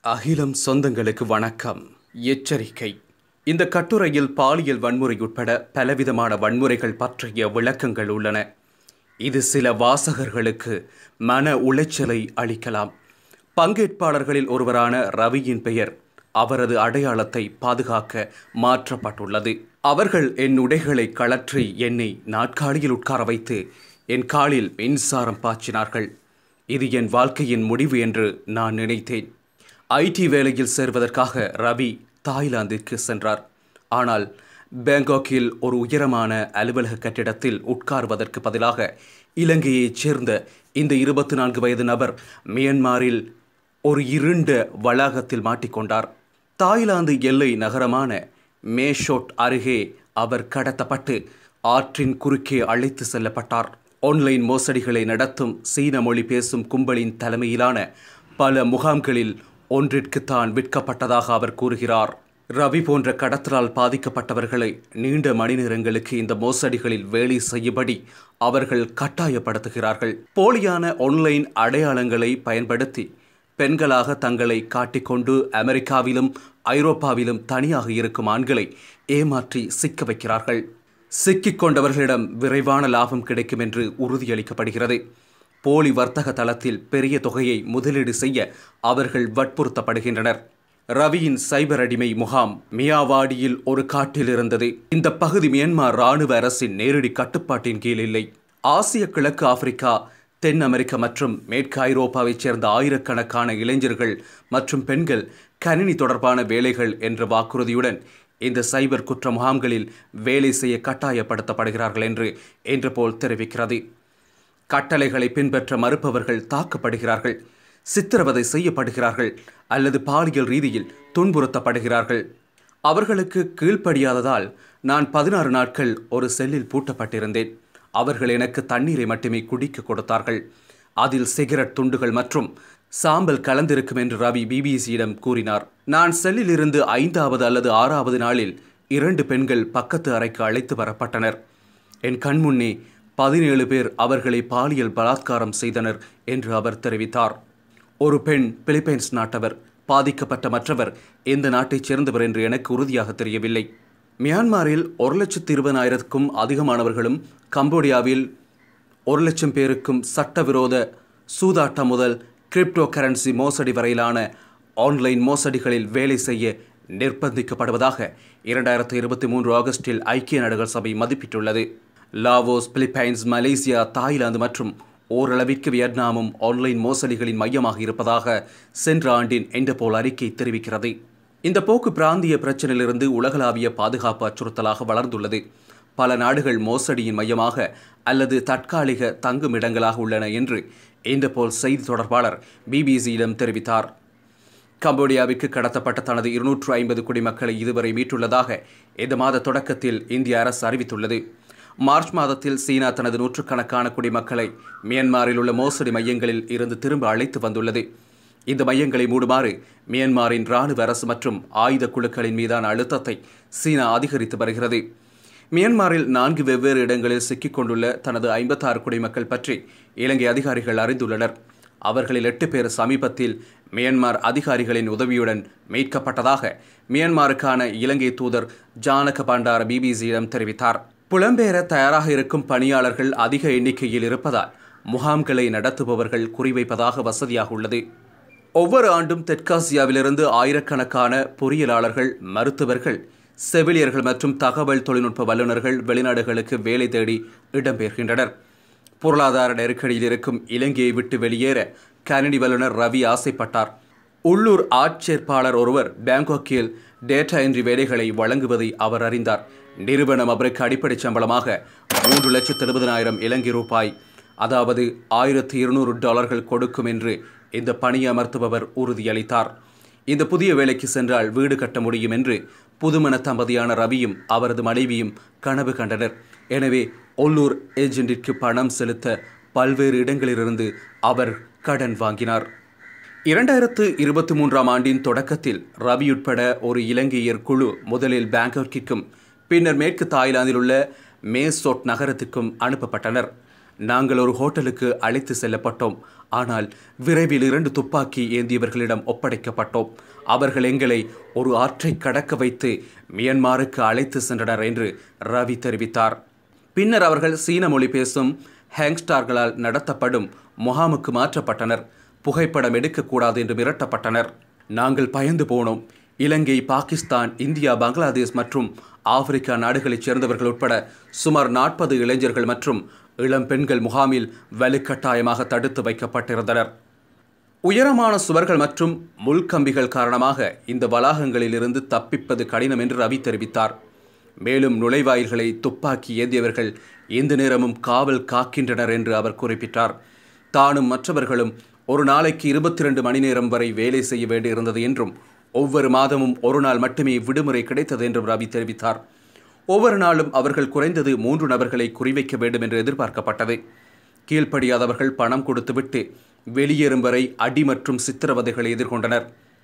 அகிலம் சொந்தங்களுக்கு வணக்கம் எச்சரிக்கை இந்த கட்டுரையில் பாலியல் வன்முறை உட்பட பலவிதமான வன்முறைகள் பற்றிய விளக்கங்கள் உள்ளன இது சில வாசகர்களுக்கு மன உளைச்சலை அளிக்கலாம் பங்கேற்பாளர்களில் ஒருவரான ரவியின் பெயர் அவரது அடையாளத்தை பாதுகாக்க மாற்றப்பட்டுள்ளது அவர்கள் என் உடைகளை கழற்றி என்னை நாட்காலியில் உட்கார வைத்து என் காலில் மின்சாரம் பாய்ச்சினார்கள் இது என் வாழ்க்கையின் முடிவு என்று நான் நினைத்தேன் ஐடி வேலையில் சேர்வதற்காக ரவி தாய்லாந்திற்கு சென்றார் ஆனால் பேங்காக்கில் ஒரு உயரமான அலுவலக கட்டிடத்தில் உட்காருவதற்கு பதிலாக இலங்கையைச் சேர்ந்த இந்த இருபத்தி நான்கு வயது நபர் மியன்மாரில் ஒரு இருண்ட வளாகத்தில் மாட்டிக்கொண்டார் தாய்லாந்து எல்லை நகரமான மேஷோட் அருகே அவர் கடத்தப்பட்டு ஆற்றின் குறுக்கே அழைத்து செல்லப்பட்டார் ஆன்லைன் மோசடிகளை நடத்தும் சீன மொழி பேசும் கும்பலின் தலைமையிலான பல முகாம்களில் ஒன்றிற்கு தான் விற்கப்பட்டதாக அவர் கூறுகிறார் ரவி போன்ற கடத்தலால் பாதிக்கப்பட்டவர்களை நீண்ட மணி நேரங்களுக்கு இந்த மோசடிகளில் வேலை செய்யும்படி அவர்கள் கட்டாயப்படுத்துகிறார்கள் போலியான ஆன்லைன் அடையாளங்களை பயன்படுத்தி பெண்களாக தங்களை காட்டிக்கொண்டு அமெரிக்காவிலும் ஐரோப்பாவிலும் தனியாக இருக்கும் ஆண்களை ஏமாற்றி சிக்க வைக்கிறார்கள் சிக்கிக் கொண்டவர்களிடம் விரைவான லாபம் கிடைக்கும் என்று உறுதியளிக்கப்படுகிறது போலி வர்த்தக தளத்தில் பெரிய தொகையை முதலீடு செய்ய அவர்கள் வற்புறுத்தப்படுகின்றனர் ரவியின் சைபர் அடிமை முகாம் மியாவாடியில் ஒரு காட்டில் இருந்தது இந்த பகுதி மியான்மர் இராணுவ அரசின் நேரடி கட்டுப்பாட்டின் கீழ் இல்லை ஆசிய கிழக்கு ஆப்பிரிக்கா தென் அமெரிக்கா மற்றும் மேற்கு ஐரோப்பாவைச் சேர்ந்த ஆயிரக்கணக்கான இளைஞர்கள் மற்றும் பெண்கள் கணினி தொடர்பான வேலைகள் என்ற வாக்குறுதியுடன் இந்த சைபர் குற்ற முகாம்களில் வேலை செய்ய கட்டாயப்படுத்தப்படுகிறார்கள் என்று இன்றுபோல் தெரிவிக்கிறது கட்டளைகளை பின்பற்ற மறுப்பவர்கள் தாக்கப்படுகிறார்கள் சித்திரவதை செய்யப்படுகிறார்கள் அல்லது பாலியல் ரீதியில் துன்புறுத்தப்படுகிறார்கள் அவர்களுக்கு கீழ்ப்படியாததால் நான் பதினாறு நாட்கள் ஒரு செல்லில் பூட்டப்பட்டிருந்தேன் அவர்கள் எனக்கு தண்ணீரை மட்டுமே குடிக்க கொடுத்தார்கள் அதில் சிகரெட் துண்டுகள் மற்றும் சாம்பல் கலந்திருக்கும் என்று ரவி பிபிசியிடம் கூறினார் நான் செல்லில் இருந்து ஐந்தாவது அல்லது ஆறாவது நாளில் இரண்டு பெண்கள் பக்கத்து அறைக்கு அழைத்து வரப்பட்டனர் என் கண்முன்னே பதினேழு பேர் அவர்களை பாலியல் பலாத்காரம் செய்தனர் என்று அவர் தெரிவித்தார் ஒரு பெண் பிலிப்பைன்ஸ் நாட்டவர் பாதிக்கப்பட்ட மற்றவர் எந்த நாட்டைச் சேர்ந்தவர் என்று எனக்கு உறுதியாக தெரியவில்லை மியான்மரில் ஒரு லட்சத்து இருபதாயிரத்துக்கும் அதிகமானவர்களும் கம்போடியாவில் ஒரு லட்சம் பேருக்கும் சட்டவிரோத சூதாட்டம் முதல் கிரிப்டோ கரன்சி மோசடி வரையிலான ஆன்லைன் மோசடிகளில் வேலை செய்ய நிர்பந்திக்கப்படுவதாக இரண்டாயிரத்து இருபத்தி மூன்று ஆகஸ்டில் ஐக்கிய நாடுகள் சபை மதிப்பிட்டுள்ளது லாவோஸ் பிலிப்பைன்ஸ் மலேசியா தாய்லாந்து மற்றும் ஓரளவிற்கு வியட்நாமும் ஆன்லைன் மோசடிகளின் மையமாக இருப்பதாக சென்ற ஆண்டின் இன்டர்போல் அறிக்கை தெரிவிக்கிறது இந்த போக்கு பிராந்திய பிரச்சினையிலிருந்து உலகளாவிய பாதுகாப்பு அச்சுறுத்தலாக வளர்ந்துள்ளது பல நாடுகள் மோசடியின் மையமாக அல்லது தற்காலிக தங்குமிடங்களாக உள்ளன என்று இன்டர்போல் செய்தி தொடர்பாளர் பிபிசியிடம் தெரிவித்தார் கம்போடியாவிற்கு கடத்தப்பட்ட தனது இருநூற்று ஐம்பது குடிமக்களை இதுவரை மீட்டுள்ளதாக இந்த மாத தொடக்கத்தில் இந்திய அரசு அறிவித்துள்ளது மார்ச் மாதத்தில் சீனா தனது நூற்றுக்கணக்கான குடிமக்களை மியான்மரில் உள்ள மோசடி மையங்களில் இருந்து திரும்ப அழைத்து வந்துள்ளது இந்த மையங்களை மூடுமாறு மியான்மரின் இராணுவ அரசு மற்றும் ஆயுத குழுக்களின் மீதான அழுத்தத்தை சீனா அதிகரித்து வருகிறது மியான்மரில் நான்கு வெவ்வேறு இடங்களில் சிக்கிக் கொண்டுள்ள தனது ஐம்பத்தாறு குடிமக்கள் பற்றி இலங்கை அதிகாரிகள் அறிந்துள்ளனர் அவர்களில் எட்டு பேர் சமீபத்தில் மியான்மர் அதிகாரிகளின் உதவியுடன் மீட்கப்பட்டதாக மியான்மருக்கான இலங்கை தூதர் ஜானக பண்டார பிபிசியிடம் தெரிவித்தார் புலம்பெயர தயாராக இருக்கும் பணியாளர்கள் அதிக எண்ணிக்கையில் இருப்பதால் முகாம்களை நடத்துபவர்கள் குறிவைப்பதாக வசதியாக உள்ளது ஒவ்வொரு ஆண்டும் தெற்காசியாவிலிருந்து ஆயிரக்கணக்கான பொறியியலாளர்கள் மருத்துவர்கள் செவிலியர்கள் மற்றும் தகவல் தொழில்நுட்ப வல்லுநர்கள் வெளிநாடுகளுக்கு வேலை தேடி இடம்பெயர்கின்றனர் பொருளாதார நெருக்கடியில் இருக்கும் இலங்கையை விட்டு வெளியேற கணினி வல்லுநர் ரவி ஆசைப்பட்டார் உள்ளூர் ஆட்சேர்ப்பாளர் ஒருவர் பேங்காக்கில் டேட்டா என்ட்ரி வேலைகளை வழங்குவதை அவர் அறிந்தார் நிறுவனம் அவருக்கு அடிப்படை சம்பளமாக மூன்று லட்சத்து எழுபதனாயிரம் இலங்கை ரூபாய் அதாவது ஆயிரத்து இருநூறு டாலர்கள் கொடுக்கும் என்று இந்த பணியமர்த்துபவர் உறுதியளித்தார் இந்த புதிய வேலைக்கு சென்றால் வீடு கட்ட முடியும் என்று புதுமண தம்பதியான ரவியும் அவரது மனைவியும் கனவு கண்டனர் எனவே உள்ளூர் ஏஜென்டிற்கு பணம் செலுத்த பல்வேறு இடங்களிலிருந்து அவர் கடன் வாங்கினார் இரண்டாயிரத்து இருபத்தி மூன்றாம் ஆண்டின் தொடக்கத்தில் ரவி உட்பட ஒரு இலங்கையர் குழு முதலில் பேங்காக்கிற்கும் பின்னர் மேற்கு தாய்லாந்தில் உள்ள மேசோட் நகரத்திற்கும் அனுப்பப்பட்டனர் நாங்கள் ஒரு ஹோட்டலுக்கு அழைத்து செல்லப்பட்டோம் ஆனால் விரைவில் இரண்டு துப்பாக்கி ஏந்தியவர்களிடம் ஒப்படைக்கப்பட்டோம் அவர்கள் எங்களை ஒரு ஆற்றை கடக்க வைத்து மியன்மாருக்கு அழைத்து சென்றனர் என்று ரவி தெரிவித்தார் பின்னர் அவர்கள் சீன மொழி பேசும் ஹேங்ஸ்டார்களால் நடத்தப்படும் முகாமுக்கு மாற்றப்பட்டனர் புகைப்படம் எடுக்கக்கூடாது என்று மிரட்டப்பட்டனர் நாங்கள் பயந்து போனோம் இலங்கை பாகிஸ்தான் இந்தியா பங்களாதேஷ் மற்றும் ஆப்பிரிக்கா நாடுகளைச் சேர்ந்தவர்கள் உட்பட சுமார் நாற்பது இளைஞர்கள் மற்றும் இளம் பெண்கள் முகாமில் வலுக்கட்டாயமாக தடுத்து வைக்கப்பட்டிருந்தனர் உயரமான சுவர்கள் மற்றும் முள்கம்பிகள் காரணமாக இந்த வளாகங்களில் இருந்து தப்பிப்பது கடினம் என்று ரவி தெரிவித்தார் மேலும் நுழைவாயில்களை துப்பாக்கி ஏந்தியவர்கள் எந்த நேரமும் காவல் காக்கின்றனர் என்று அவர் குறிப்பிட்டார் தானும் மற்றவர்களும் ஒரு நாளைக்கு இருபத்தி ரெண்டு மணி நேரம் வரை வேலை செய்ய வேண்டியிருந்தது என்றும் ஒவ்வொரு மாதமும் ஒரு நாள் மட்டுமே விடுமுறை கிடைத்தது என்றும் ரவி தெரிவித்தார் ஒவ்வொரு நாளும் அவர்கள் குறைந்தது மூன்று நபர்களை குறிவைக்க வேண்டும் என்று எதிர்பார்க்கப்பட்டது கீழ்ப்படியாதவர்கள் பணம் கொடுத்துவிட்டு வெளியேறும் வரை அடி மற்றும் சித்திரவதைகளை எதிர்கொண்டனர்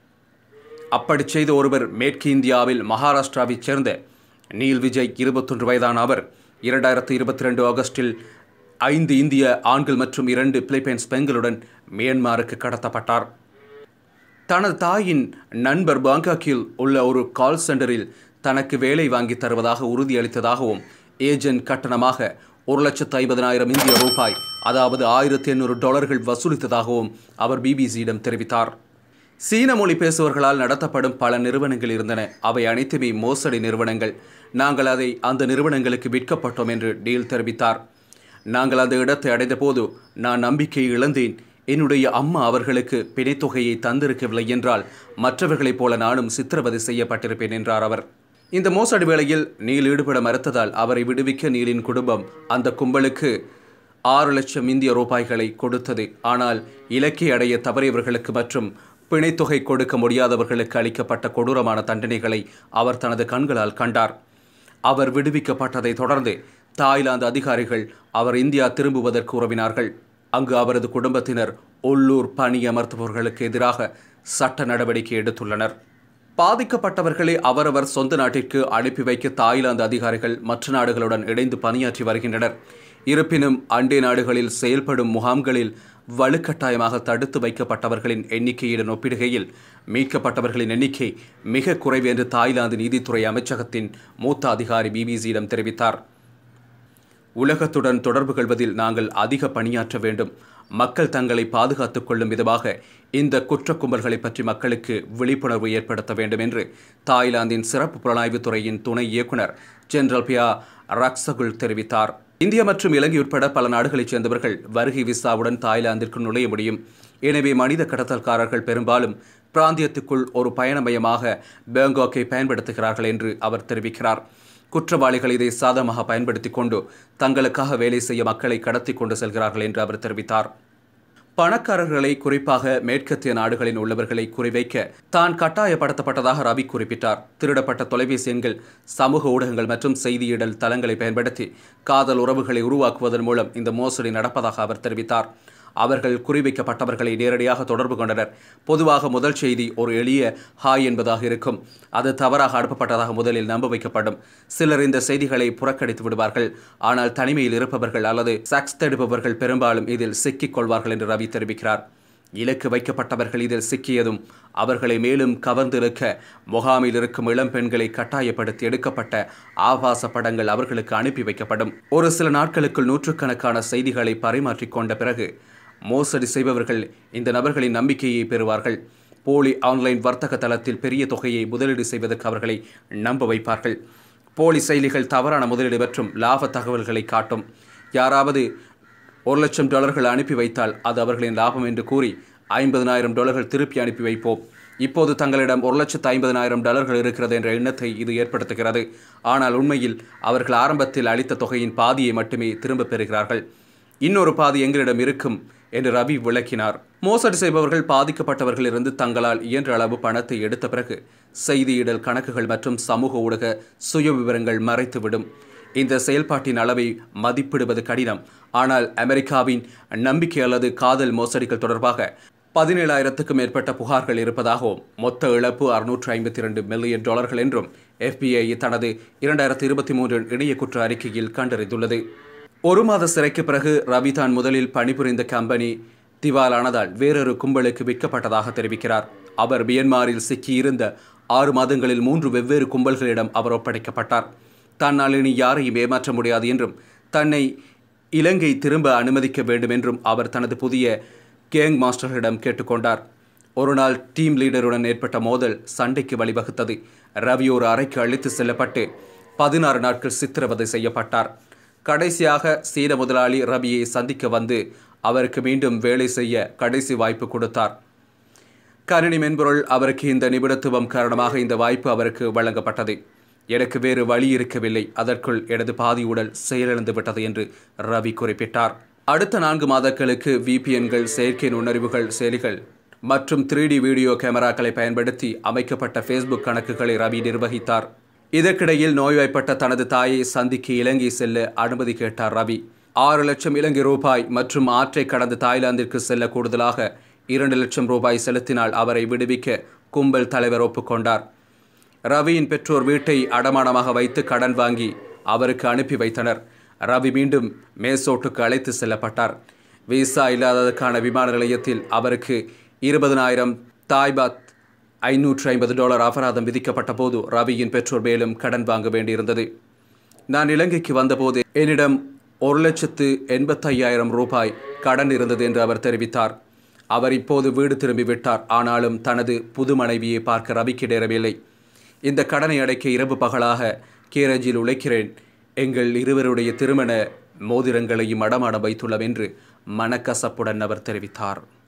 அப்படி செய்த ஒருவர் மேற்கு இந்தியாவில் மகாராஷ்டிராவைச் சேர்ந்த நீல் விஜய் இருபத்தொன்று வயதான அவர் இரண்டாயிரத்து இருபத்தி ரெண்டு ஆகஸ்டில் ஐந்து இந்திய ஆண்கள் மற்றும் இரண்டு பிலிப்பைன்ஸ் பெண்களுடன் மியான்மாருக்கு கடத்தப்பட்டார் தனது தாயின் நண்பர் பாங்காக்கில் உள்ள ஒரு கால் சென்டரில் தனக்கு வேலை வாங்கி தருவதாக உறுதியளித்ததாகவும் ஏஜென்ட் கட்டணமாக ஒரு லட்சத்து ஐம்பதனாயிரம் இந்திய ரூபாய் அதாவது ஆயிரத்தி எண்ணூறு டாலர்கள் வசூலித்ததாகவும் அவர் பிபிசியிடம் தெரிவித்தார் சீன மொழி பேசுபவர்களால் நடத்தப்படும் பல நிறுவனங்கள் இருந்தன அவை அனைத்துமே மோசடி நிறுவனங்கள் நாங்கள் அதை அந்த நிறுவனங்களுக்கு விற்கப்பட்டோம் என்று டீல் தெரிவித்தார் நாங்கள் அந்த இடத்தை அடைந்தபோது நான் நம்பிக்கை இழந்தேன் என்னுடைய அம்மா அவர்களுக்கு பிணைத்தொகையை தந்திருக்கவில்லை என்றால் மற்றவர்களைப் போல நானும் சித்திரவதை செய்யப்பட்டிருப்பேன் என்றார் அவர் இந்த மோசடி வேளையில் நீல் ஈடுபட மறுத்ததால் அவரை விடுவிக்க நீலின் குடும்பம் அந்த கும்பலுக்கு ஆறு லட்சம் இந்திய ரூபாய்களை கொடுத்தது ஆனால் இலக்கை அடைய தவறியவர்களுக்கு மற்றும் பிணைத்தொகை கொடுக்க முடியாதவர்களுக்கு அளிக்கப்பட்ட கொடூரமான தண்டனைகளை அவர் தனது கண்களால் கண்டார் அவர் விடுவிக்கப்பட்டதை தொடர்ந்து தாய்லாந்து அதிகாரிகள் அவர் இந்தியா திரும்புவதற்கு உறவினார்கள் அங்கு அவரது குடும்பத்தினர் உள்ளூர் பணி அமர்த்துபவர்களுக்கு எதிராக சட்ட நடவடிக்கை எடுத்துள்ளனர் பாதிக்கப்பட்டவர்களை அவரவர் சொந்த நாட்டிற்கு அனுப்பி வைக்க தாய்லாந்து அதிகாரிகள் மற்ற நாடுகளுடன் இணைந்து பணியாற்றி வருகின்றனர் இருப்பினும் அண்டை நாடுகளில் செயல்படும் முகாம்களில் வலுக்கட்டாயமாக தடுத்து வைக்கப்பட்டவர்களின் எண்ணிக்கையுடன் ஒப்பிடுகையில் மீட்கப்பட்டவர்களின் எண்ணிக்கை மிக குறைவு என்று தாய்லாந்து நீதித்துறை அமைச்சகத்தின் மூத்த அதிகாரி பிபிசியிடம் தெரிவித்தார் உலகத்துடன் தொடர்பு கொள்வதில் நாங்கள் அதிக பணியாற்ற வேண்டும் மக்கள் தங்களை பாதுகாத்துக் கொள்ளும் விதமாக இந்த குற்ற கும்பல்களை பற்றி மக்களுக்கு விழிப்புணர்வு ஏற்படுத்த வேண்டும் என்று தாய்லாந்தின் சிறப்பு புலனாய்வுத் துறையின் துணை இயக்குனர் ஜெனரல் பியா ரக்சகுல் தெரிவித்தார் இந்தியா மற்றும் இலங்கை உட்பட பல நாடுகளைச் சேர்ந்தவர்கள் வருகை விசாவுடன் தாய்லாந்திற்கு நுழைய முடியும் எனவே மனித கடத்தல்காரர்கள் பெரும்பாலும் பிராந்தியத்துக்குள் ஒரு பயண மையமாக பேங்காக்கை பயன்படுத்துகிறார்கள் என்று அவர் தெரிவிக்கிறார் குற்றவாளிகள் இதை சாதகமாக பயன்படுத்தி கொண்டு தங்களுக்காக வேலை செய்ய மக்களை கடத்தி கொண்டு செல்கிறார்கள் என்று அவர் தெரிவித்தார் பணக்காரர்களை குறிப்பாக மேற்கத்திய நாடுகளில் உள்ளவர்களை குறிவைக்க தான் கட்டாயப்படுத்தப்பட்டதாக ரவி குறிப்பிட்டார் திருடப்பட்ட தொலைபேசி எண்கள் சமூக ஊடகங்கள் மற்றும் செய்தியிடல் தளங்களை பயன்படுத்தி காதல் உறவுகளை உருவாக்குவதன் மூலம் இந்த மோசடி நடப்பதாக அவர் தெரிவித்தார் அவர்கள் குறிவைக்கப்பட்டவர்களை நேரடியாக தொடர்பு கொண்டனர் பொதுவாக முதல் செய்தி ஒரு எளிய ஹாய் என்பதாக இருக்கும் அது தவறாக அனுப்பப்பட்டதாக முதலில் நம்ப வைக்கப்படும் சிலர் இந்த செய்திகளை புறக்கணித்து விடுவார்கள் ஆனால் தனிமையில் இருப்பவர்கள் அல்லது சக்ஸ் தடுப்பவர்கள் பெரும்பாலும் இதில் சிக்கிக் கொள்வார்கள் என்று ரவி தெரிவிக்கிறார் இலக்கு வைக்கப்பட்டவர்கள் இதில் சிக்கியதும் அவர்களை மேலும் கவர்ந்திருக்க முகாமில் இருக்கும் இளம் பெண்களை கட்டாயப்படுத்தி எடுக்கப்பட்ட ஆபாச படங்கள் அவர்களுக்கு அனுப்பி வைக்கப்படும் ஒரு சில நாட்களுக்குள் நூற்றுக்கணக்கான செய்திகளை பரிமாற்றிக் கொண்ட பிறகு மோசடி செய்பவர்கள் இந்த நபர்களின் நம்பிக்கையை பெறுவார்கள் போலி ஆன்லைன் வர்த்தக தளத்தில் பெரிய தொகையை முதலீடு செய்வதற்கு அவர்களை நம்ப வைப்பார்கள் போலி செயலிகள் தவறான முதலீடு மற்றும் லாப தகவல்களை காட்டும் யாராவது ஒரு லட்சம் டாலர்கள் அனுப்பி வைத்தால் அது அவர்களின் லாபம் என்று கூறி ஐம்பதனாயிரம் டாலர்கள் திருப்பி அனுப்பி வைப்போம் இப்போது தங்களிடம் ஒரு லட்சத்து ஐம்பதனாயிரம் டாலர்கள் இருக்கிறது என்ற எண்ணத்தை இது ஏற்படுத்துகிறது ஆனால் உண்மையில் அவர்கள் ஆரம்பத்தில் அளித்த தொகையின் பாதியை மட்டுமே திரும்பப் பெறுகிறார்கள் இன்னொரு பாதி எங்களிடம் இருக்கும் என்று ரவி விளக்கினார் மோசடி செய்பவர்கள் பாதிக்கப்பட்டவர்களிலிருந்து தங்களால் இயன்ற அளவு பணத்தை எடுத்த பிறகு செய்தியிடல் கணக்குகள் மற்றும் சமூக ஊடக சுய விவரங்கள் மறைத்துவிடும் இந்த செயல்பாட்டின் அளவை மதிப்பிடுவது கடினம் ஆனால் அமெரிக்காவின் நம்பிக்கை அல்லது காதல் மோசடிகள் தொடர்பாக பதினேழாயிரத்துக்கும் மேற்பட்ட புகார்கள் இருப்பதாகவும் மொத்த இழப்பு அறுநூற்று ஐம்பத்தி இரண்டு மில்லியன் டாலர்கள் என்றும் எஃபிஐ தனது இரண்டாயிரத்தி இருபத்தி மூன்று இணைய குற்ற அறிக்கையில் கண்டறிந்துள்ளது ஒரு மாத சிறைக்கு பிறகு ரவி தான் முதலில் பணிபுரிந்த கம்பெனி திவாலானதால் வேறொரு கும்பலுக்கு விற்கப்பட்டதாக தெரிவிக்கிறார் அவர் மியன்மாரில் சிக்கியிருந்த ஆறு மாதங்களில் மூன்று வெவ்வேறு கும்பல்களிடம் அவர் ஒப்படைக்கப்பட்டார் தன்னால் இனி யாரையும் ஏமாற்ற முடியாது என்றும் தன்னை இலங்கை திரும்ப அனுமதிக்க வேண்டும் என்றும் அவர் தனது புதிய கேங் மாஸ்டர்களிடம் கேட்டுக்கொண்டார் ஒரு நாள் டீம் லீடருடன் ஏற்பட்ட மோதல் சண்டைக்கு வழிவகுத்தது ரவி ஒரு அறைக்கு அழைத்து செல்லப்பட்டு பதினாறு நாட்கள் சித்திரவதை செய்யப்பட்டார் கடைசியாக சீன முதலாளி ரவியை சந்திக்க வந்து அவருக்கு மீண்டும் வேலை செய்ய கடைசி வாய்ப்பு கொடுத்தார் கணினி மென்பொருள் அவருக்கு இந்த நிபுணத்துவம் காரணமாக இந்த வாய்ப்பு அவருக்கு வழங்கப்பட்டது எனக்கு வேறு வழி இருக்கவில்லை அதற்குள் எனது பாதி உடல் செயலிழந்து விட்டது என்று ரவி குறிப்பிட்டார் அடுத்த நான்கு மாதங்களுக்கு விபிஎன்கள் செயற்கை நுண்ணறிவுகள் செயலிகள் மற்றும் த்ரீ டி வீடியோ கேமராக்களை பயன்படுத்தி அமைக்கப்பட்ட ஃபேஸ்புக் கணக்குகளை ரவி நிர்வகித்தார் இதற்கிடையில் நோய்வாய்ப்பட்ட தனது தாயை சந்திக்க இலங்கை செல்ல அனுமதி கேட்டார் ரவி ஆறு லட்சம் இலங்கை ரூபாய் மற்றும் ஆற்றை கடந்து தாய்லாந்திற்கு செல்ல கூடுதலாக இரண்டு லட்சம் ரூபாய் செலுத்தினால் அவரை விடுவிக்க கும்பல் தலைவர் ஒப்புக்கொண்டார் ரவியின் பெற்றோர் வீட்டை அடமானமாக வைத்து கடன் வாங்கி அவருக்கு அனுப்பி வைத்தனர் ரவி மீண்டும் மேசோட்டுக்கு அழைத்து செல்லப்பட்டார் விசா இல்லாததற்கான விமான நிலையத்தில் அவருக்கு இருபதனாயிரம் தாய்பாத் ஐநூற்று ஐம்பது டாலர் அபராதம் விதிக்கப்பட்ட போது ரவியின் பெற்றோர் மேலும் கடன் வாங்க வேண்டியிருந்தது நான் இலங்கைக்கு வந்தபோது என்னிடம் ஒரு லட்சத்து எண்பத்தையாயிரம் ரூபாய் கடன் இருந்தது என்று அவர் தெரிவித்தார் அவர் இப்போது வீடு திரும்பி விட்டார் ஆனாலும் தனது புது மனைவியை பார்க்க ரவிக்கு நேரவில்லை இந்த கடனை அடைக்க இரவு பகலாக கேரஜில் உழைக்கிறேன் எங்கள் இருவருடைய திருமண மோதிரங்களையும் அடமானம் வைத்துள்ளோம் என்று மனக்கசப்புடன் அவர் தெரிவித்தார்